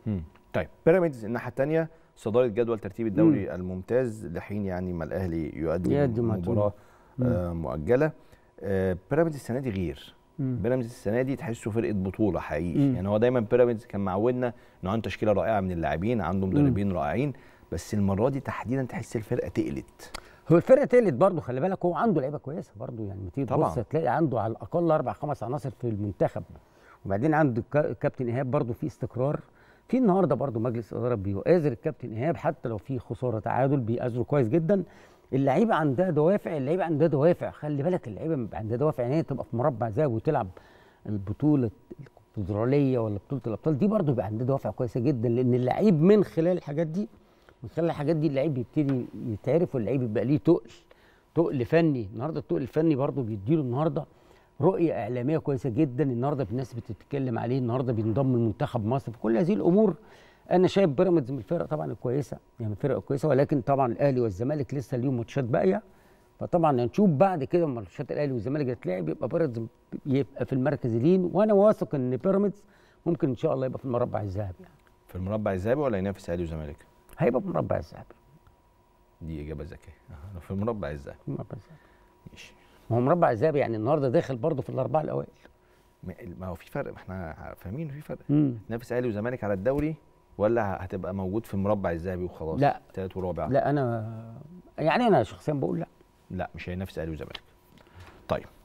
مم. طيب بيراميدز الناحيه الثانيه صداره جدول ترتيب الدوري الممتاز لحين يعني ما الاهلي يؤدي يقدم مباراه آه مؤجله آه بيراميدز السنه دي غير مم. بيراميدز السنه دي تحسه فرقه بطوله حقيقي مم. يعني هو دايما بيراميدز كان معودنا انه عنده تشكيله رائعه من اللاعبين عنده مدربين رائعين بس المره دي تحديدا تحس الفرقه تقلت هو الفرقه تقلت برضه خلي بالك هو عنده لعيبه كويسه برضه يعني لما تيجي طبعاً. تبص تلاقي عنده على الاقل اربع خمس عناصر في المنتخب وبعدين عنده الكا- الكابتن ايهاب برضه في استقرار في النهارده برضه مجلس اداره بيؤازر الكابتن ايهاب حتى لو في خساره تعادل بيأزره كويس جدا اللعيبه عندها دوافع اللعيبه عندها دوافع خلي بالك اللعيبه بيبقى عندها دوافع ان هي تبقى في مربع ذهبي وتلعب البطوله الكونفدراليه ولا بطوله الابطال دي برضه بيبقى عندها دوافع كويسه جدا لان اللعيب من خلال الحاجات دي من خلال الحاجات دي اللعيب بيبتدي يتعرف واللعيب بيبقى ليه تقل تقل فني النهارده التقل الفني برضه بيديله النهارده رؤيه اعلاميه كويسه جدا النهارده الناس بتتكلم عليه النهارده بينضم لمنتخب مصر في كل هذه الامور انا شايف بيراميدز من الفرق طبعا الكويسه يعني من الفرق الكويسه ولكن طبعا الاهلي والزمالك لسه ليهم ماتشات باقيه فطبعا هنشوف بعد كده لما ماتشات الاهلي والزمالك هتتلعب يبقى بيراميدز يبقى في المركز الين وانا واثق ان بيراميدز ممكن ان شاء الله يبقى في المربع الذهبي يعني في المربع الذهبي ولا ينافس اهلي وزمالك هيبقى في المربع الذهبي دي اجابه ذكيه أه، في المربع الذهبي في المربع الذهبي ماشي ما هو مربع الذهبي يعني النهارده داخل برضه في الاربعه الاوائل ما- ما هو في فرق ما احنا فاهمين في فرق امم تنافس اهلي وزمالك على الدوري ولا هتبقى موجود في المربع الذهبي وخلاص لا. ثالث ورابع لا انا يعني انا شخصيا بقول لا لا مش هينافس اهلي وزمالك طيب